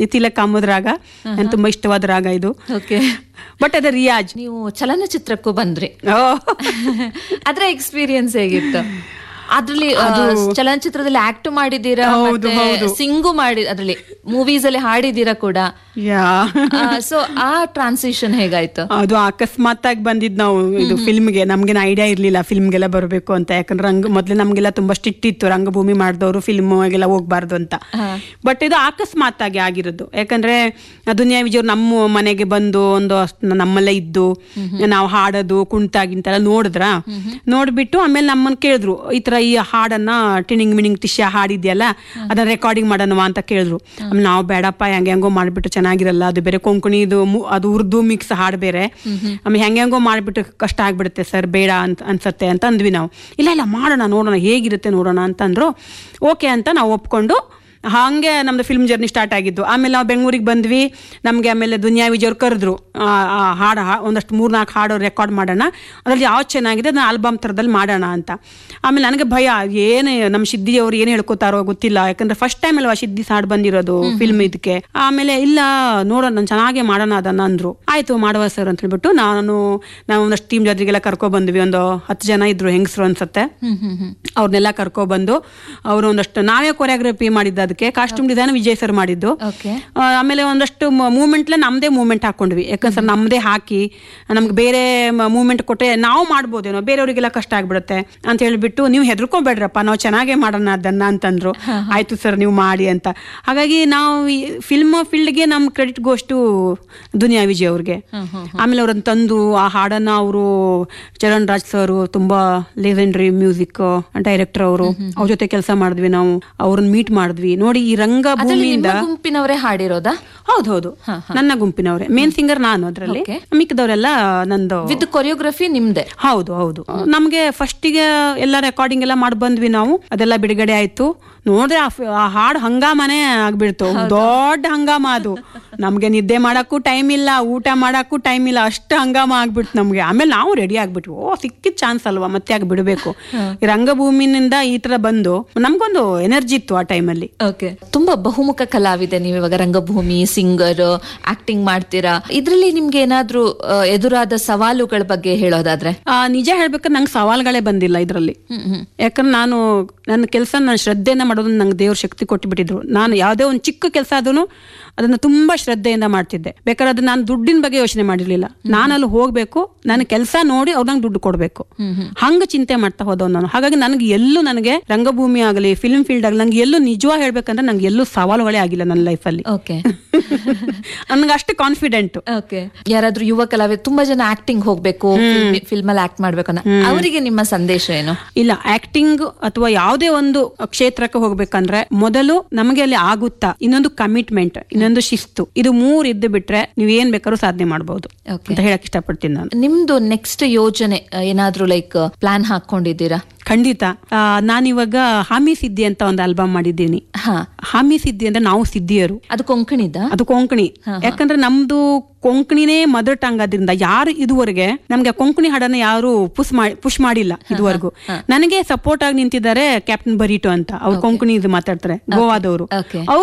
ನಿತಿಲ ಕಾಮದ ರಾಗ ನನ್ ತುಂಬಾ ಇಷ್ಟವಾದ ರಾಗ ಇದು ಓಕೆ ಬಟ್ ಅದ ರಿಯಾಜ್ ನೀವು ಚಲನಚಿತ್ರಕ್ಕೂ ಬಂದ್ರಿ ಓ ಅದ್ರ ಎಕ್ಸ್ಪೀರಿಯನ್ಸ್ ಹೇಗಿತ್ತು ಅದ್ರಲ್ಲಿ ಆ, ಚಲನಚಿತ್ರದಲ್ಲಿ ಆಕ್ಟ್ ಮಾಡಿದ್ದೀರಾ ಹೌದು, ಹೌದು. ಸಿಂಗು ಮಾಡಿ ಅದ್ರಲ್ಲಿ ಮೂವೀಸ್ ಅಲ್ಲಿ ಹಾಡಿದ್ದೀರಾ ಕೂಡ ಯಾ ಸೊ ಆ ಟ್ರಾನ್ಸಿಷನ್ ಹೇಗಾಯ್ತು ಅದು ಅಕಸ್ಮಾತ್ ಆಗಿ ಬಂದಿದ್ ನಾವು ಇದು ಫಿಲ್ಮ್ಗೆ ನಮ್ಗೇನು ಐಡಿಯಾ ಇರ್ಲಿಲ್ಲ ಫಿಲ್ಮ್ಗೆಲ್ಲ ಬರಬೇಕು ಅಂತ ಯಾಕಂದ್ರೆ ರಂಗ ಮೊದ್ಲು ನಮ್ಗೆಲ್ಲ ತುಂಬಾ ಸ್ಟ್ರಿಕ್ಟ್ ಇತ್ತು ರಂಗಭೂಮಿ ಮಾಡಿದವರು ಫಿಲ್ಮ್ ಗೆಲ್ಲ ಹೋಗ್ಬಾರ್ದು ಅಂತ ಬಟ್ ಇದು ಅಕಸ್ಮಾತ್ ಆಗಿ ಆಗಿರೋದು ಯಾಕಂದ್ರೆ ದುನಿಯಾ ವಿಜಯವ್ರು ನಮ್ಮ ಮನೆಗೆ ಬಂದು ಒಂದು ಅಷ್ಟ್ ನಮ್ಮಲ್ಲೇ ಇದ್ದು ನಾವು ಹಾಡೋದು ಕುಣಿತ ಗಿಂತೆಲ್ಲ ನೋಡಿದ್ರ ನೋಡ್ಬಿಟ್ಟು ಆಮೇಲೆ ನಮ್ಮನ್ನ ಕೇಳಿದ್ರು ಈ ತರ ಈ ಹಾಡನ್ನ ಟಿಣಿಂಗ್ ಮಿಣಿಂಗ್ ಟಿಶ್ಯ ಹಾಡಿದ್ಯಲ್ಲ ಅದನ್ನ ರೆಕಾರ್ಡಿಂಗ್ ಮಾಡೋಣವಾ ಅಂತ ಕೇಳಿದ್ರು ಆಮೇಲೆ ನಾವು ಬೇಡಪ್ಪ ಹೆಂಗೆ ಹೆಂಗೋ ಮಾಡ್ಬಿಟ್ಟು ಚೆನ್ನಾಗಿರಲ್ಲ ಅದು ಬೇರೆ ಕೊಂಕಣಿ ಇದು ಮು- ಅದು ಉರ್ದು ಮಿಕ್ಸ್ ಹಾಡು ಬೇರೆ ಆಮೇಲೆ ಹೆಂಗೆ ಹೆಂಗೋ ಮಾಡ್ಬಿಟ್ಟು ಕಷ್ಟ ಆಗ್ಬಿಡುತ್ತೆ ಸರ್ ಬೇಡ ಅಂತ ಅನ್ಸತ್ತೆ ಅಂತ ಅಂದ್ವಿ ನಾವು ಇಲ್ಲ ಇಲ್ಲ ಮಾಡೋಣ ನೋಡೋಣ ಹೇಗಿರುತ್ತೆ ನೋಡೋಣ ಅಂತಂದ್ರು ಓಕೆ ಅಂತ ನಾವು ಒಪ್ಕೊಂಡು ಹಾಗೆ ನಮ್ದು ಫಿಲ್ಮ್ ಜರ್ನಿ ಸ್ಟಾರ್ಟ್ ಆಗಿದ್ದು ಆಮೇಲೆ ನಾವು ಬೆಂಗಳೂರಿಗೆ ಬಂದ್ವಿ ನಮಗೆ ಆಮೇಲೆ ದುನಿಯಾ ವಿಜಯವ್ರು ಕರೆದ್ರು ಆ, ಆ ಹಾಡು ಹಾ- ಒಂದಷ್ಟು ಮೂರ್ನಾಲ್ಕು ಹಾಡು ರೆಕಾರ್ಡ್ ಮಾಡೋಣ ಅದ್ರಲ್ಲಿ ಯಾವ್ದು ಚೆನ್ನಾಗಿದೆ ಅದನ್ನ ಆಲ್ಬಮ್ ಥರದಲ್ಲಿ ಮಾಡೋಣ ಅಂತ ಆಮೇಲೆ ನನಗೆ ಭಯ ಏನು ನಮ್ಮ ಸಿದ್ದಿ ಅವ್ರು ಏನು ಹೇಳ್ಕೊತಾರೋ ಗೊತ್ತಿಲ್ಲ ಯಾಕಂದ್ರೆ ಫಸ್ಟ್ ಟೈಮ್ ಅಲ್ವಾ ಸಿದ್ದಿ ಹಾಡು ಬಂದಿರೋದು ಫಿಲ್ಮ್ ಇದಕ್ಕೆ ಆಮೇಲೆ ಇಲ್ಲ ನೋಡೋಣ ನಾನು ಚೆನ್ನಾಗೇ ಮಾಡೋಣ ಅದನ್ನ ಅಂದ್ರು ಆಯ್ತು ಮಾಡುವ ಸರ್ ಅಂತ ಹೇಳ್ಬಿಟ್ಟು ನಾನು ನಾವು ಒಂದಷ್ಟು ಟೀಮ್ ಜೊತೆಗೆಲ್ಲ ಕರ್ಕೊ ಬಂದ್ವಿ ಒಂದು ಹತ್ತು ಜನ ಇದ್ರು ಹೆಂಗಸರು ಅನ್ಸತ್ತೆ ಅವ್ರನ್ನೆಲ್ಲ ಕರ್ಕೊ ಬಂದು ಅವರು ಒಂದಷ್ಟು ನಾವೇ ಕೊರಿಯೋಗ್ರಫಿ ಮಾಡಿದ್ದು ಅದಕ್ಕೆ ಕಾಸ್ಟ್ಯೂಮ್ ಡಿಸೈನ್ ವಿಜಯ್ ಸರ್ ಮಾಡಿದ್ದು ಓಕೆ ಆ, ಆಮೇಲೆ ಒಂದಷ್ಟು ಮೂಮೆಂಟ್ಲೆ ನಮ್ಮದೇ ಮೂಮೆಂಟ್ ಹಾಕೊಂಡ್ವಿ ಯಾಕಂದ್ರೆ ನಮ್ಮದೇ ಹಾಕಿ ನಮ್ಗೆ ಬೇರೆ ಮೂಮೆಂಟ್ ಕೊಟ್ಟರೆ ನಾವು ಮಾಡ್ಬೋದೇನೋ ಬೇರೆಯವರಿಗೆಲ್ಲ ಕಷ್ಟ ಆಗ್ಬಿಡುತ್ತೆ ಅಂತ ಹೇಳ್ಬಿಟ್ಟು ನೀವು ಹೆದರ್ಕೋಬೇಡ್ರಪ್ಪ ನಾವು ಚೆನ್ನಾಗೇ ಮಾಡೋಣ ಅದನ್ನ ಅಂತಂದ್ರು ಆಯ್ತು ಸರ್ ನೀವು ಮಾಡಿ ಅಂತ ಹಾಗಾಗಿ ನಾವು ಫಿಲ್ಮ್ ಫೀಲ್ಡ್ಗೆ ನಮ್ಮ ಕ್ರೆಡಿಟ್ ಗೋಷ್ಟು ದುನಿಯಾ ವಿಜಯ್ ಅವ್ರಿಗೆ ಆಮೇಲೆ ಅವ್ರನ್ನ ತಂದು ಆ ಹಾಡನ್ನ ಅವರು ಚರಣ್ ರಾಜ್ ಸರ್ ತುಂಬಾ ಲೆಜೆಂಡ್ರಿ ಮ್ಯೂಸಿಕ್ ಡೈರೆಕ್ಟರ್ ಅವರು ಅವ್ರ ಜೊತೆ ಕೆಲಸ ಮಾಡಿದ್ವಿ ನಾವು ಅವ್ರನ್ನ ಮೀಟ್ ಮಾಡಿದ್ವಿ ನೋಡಿ ಈ ರಂಗ ಅದ್ರಲ್ಲಿ ಭೂಮಿಯಿಂದ ನಿಮ್ಮ ಗುಂಪಿನವರೇ ಹಾಡಿರೋದಾ ಹೌದು ಹೌದು ನನ್ನ ಗುಂಪಿನವ್ರೆ ಮೇನ್ ಸಿಂಗರ್ ನಾನು ಅದ್ರಲ್ಲಿ Okay. ಮಿಕ್ಕಿದವರೆಲ್ಲ ನಂದು ವಿತ್ ಕೊರಿಯೋಗ್ರಫಿ ನಿಮ್ದೆ ಹೌದು ಹೌದು ನಮ್ಗೆ ಫಸ್ಟಿಗೆ ಎಲ್ಲ ರೆಕಾರ್ಡಿಂಗ್ ಎಲ್ಲ ಮಾಡಿ ಬಂದ್ವಿ ನಾವು ಅದೆಲ್ಲ ಬಿಡುಗಡೆ ಆಯ್ತು ನೋಡಿದ್ರೆ ಆ ಫ- ಆ ಹಾಡು ಹಂಗಾಮನೆ ಆಗ್ಬಿಡ್ತು ದೊಡ್ಡ ಹಂಗಾಮ ಅದು ನಮ್ಗೆ ನಿದ್ದೆ ಮಾಡಕ್ಕೂ ಟೈಮ್ ಇಲ್ಲ ಊಟ ಮಾಡಕ್ಕೂ ಟೈಮ್ ಇಲ್ಲ ಅಷ್ಟು ಹಂಗಾಮ ಆಗ್ಬಿಡ್ತು ನಮ್ಗೆ ಆಮೇಲೆ ನಾವು ರೆಡಿ ಆಗ್ಬಿಟ್ವಿ ಓ ಸಿಕ್ಕಿದ್ ಚಾನ್ಸ್ ಅಲ್ವಾ ಮತ್ತೆ ಯಾಕೆ ಬಿಡಬೇಕು ಈ ರಂಗಭೂಮಿನಿಂದ ಈ ತರ ಬಂದು ನಮ್ಗೊಂದು ಎನರ್ಜಿ ಇತ್ತು ಆ ಟೈಮಲ್ಲಿ ಓಕೆ ತುಂಬಾ ಬಹುಮುಖ ಕಲಾವಿದೆ ನೀವು ಇವಾಗ ರಂಗಭೂಮಿ ಸಿಂಗರ್ ಆಕ್ಟಿಂಗ್ ಮಾಡ್ತೀರಾ ಇದ್ರಲ್ಲಿ ನಿಮ್ಗೆ ಏನಾದ್ರೂ ಆ, ಎದುರಾದ ಸವಾಲುಗಳ ಬಗ್ಗೆ ಹೇಳೋದಾದ್ರೆ ಆ, ನಿಜ ಹೇಳ್ಬೇಕಾದ್ರೆ ನಂಗೆ ಸವಾಲ್ಗಳೇ ಬಂದಿಲ್ಲ ಇದರಲ್ಲಿ ಹ್ಮ್ ಹ್ಮ್ ಯಾಕಂದ್ರೆ ನಾನು ನನ್ನ ಕೆಲಸ ನಾನು ಶ್ರದ್ಧೆಯಿಂದ ಮಾಡೋದನ್ನ ನಂಗೆ ದೇವ್ರ ಶಕ್ತಿ ಕೊಟ್ಟು ಬಿಟ್ಟಿದ್ರು ನಾನು ಯಾವುದೇ ಒಂದು ಚಿಕ್ಕ ಕೆಲಸ ಆದ್ರೂ ಅದನ್ನ ತುಂಬಾ ಶ್ರದ್ಧೆಯಿಂದ ಮಾಡ್ತಿದ್ದೆ ಬೇಕಾದ್ರೆ ಅದನ್ನ ನಾನು ದುಡ್ಡಿನ ಬಗ್ಗೆ ಯೋಚನೆ ಮಾಡಿರ್ಲಿಲ್ಲ ನಾನು ಅಲ್ಲಿ ಹೋಗ್ಬೇಕು ನನ್ನ ಕೆಲಸ ನೋಡಿ ಅವ್ರು ನಂಗೆ ದುಡ್ಡು ಕೊಡ್ಬೇಕು ಹಂಗ ಚಿಂತೆ ಮಾಡ್ತಾ ಹೋದವ್ ನಾನು ಹಾಗಾಗಿ ನನಗೆ ಎಲ್ಲೂ ನನಗೆ ರಂಗಭೂಮಿ ಆಗಲಿ ಫಿಲ್ಮ್ ಫೀಲ್ಡ್ ಆಗಲಿ ನಂಗೆ ಎಲ್ಲೂ ನಿಜವಾಗಿ ಹೇಳ್ಬೇಕಂದ್ರೆ ನಂಗೆ ಎಲ್ಲೂ ಸವಾಲುಗಳೇ ಆಗಿಲ್ಲ ನನ್ನ ಲೈಫಲ್ಲಿ ಓಕೆ ನನಗೆ ಅಷ್ಟು ಕಾನ್ಫಿಡೆಂಟ್ ಓಕೆ ಯಾರಾದ್ರೂ ಯುವ ಕಲಾವಿದ ತುಂಬಾ ಜನ ಆಕ್ಟಿಂಗ್ ಹೋಗ್ಬೇಕು ಫಿಲ್ಮ್ ಅಲ್ಲಿ ಆಕ್ಟ್ ಮಾಡ್ಬೇಕು ಅನ್ನೋ ಅವರಿಗೆ ನಿಮ್ಮ ಸಂದೇಶ ಏನು ಇಲ್ಲ ಆಕ್ಟಿಂಗ್ ಅಥವಾ ಯಾವುದೇ ಒಂದು ಕ್ಷೇತ್ರಕ್ಕೆ ಹೋಗ್ಬೇಕಂದ್ರೆ ಮೊದಲು ನಮಗೆ ಅಲ್ಲಿ ಆಗುತ್ತಾ ಇನ್ನೊಂದು ಕಮಿಟ್ಮೆಂಟ್ ಇನ್ನೊಂದು ಶಿಸ್ತು ಇದು ಮೂರ್ ಇದ್ದು ಬಿಟ್ರೆ ನೀವ್ ಏನ್ ಬೇಕಾದ್ರೂ ಸಾಧನೆ ಮಾಡಬಹುದು Okay. ಅಂತ ಹೇಳಕ್ ಇಷ್ಟಪಡ್ತೀನಿ ನಾನು ನಿಮ್ದು ನೆಕ್ಸ್ಟ್ ಯೋಜನೆ ಆ, ಏನಾದ್ರೂ ಲೈಕ್ ಪ್ಲಾನ್ ಹಾಕೊಂಡಿದ್ದೀರಾ ಖಂಡಿತ ಆ, ನಾನಿವಾಗ ಹಾಮಿ ಸಿದ್ಧಿ ಅಂತ ಒಂದು ಆಲ್ಬಮ್ ಮಾಡಿದ್ದೀನಿ ಹಾ ಹಾಮಿ ಸಿದ್ಧಿ ಅಂದ್ರೆ ನಾವು ಸಿದ್ಧಿಯರು ಅದು ಕೊಂಕಣಿದ ಅದು ಕೊಂಕಣಿ ಯಾಕಂದ್ರೆ ನಮ್ದು ಕೊಂಕಣಿನೇ ಮದರ್ ಟಂಗ್ ಆದ್ರಿಂದ ಯಾರು ಇದುವರೆಗೆ ನಮ್ಗೆ ಕೊಂಕಣಿ ಹಾಡನ್ನ ಯಾರು ಪುಷ್ ಮಾಡಿ ಪುಷ್ ಮಾಡಿಲ್ಲ ಇದುವರೆಗೂ ನನಗೆ ಸಪೋರ್ಟ್ ಆಗಿ ನಿಂತಿದ್ದಾರೆ ಕ್ಯಾಪ್ಟನ್ ಬರೀಟೋ ಅಂತ ಅವ್ರು ಕೊಂಕಣಿ ಇದು ಮಾತಾಡ್ತಾರೆ ಗೋವಾದವರು Okay. ಅವ್ರು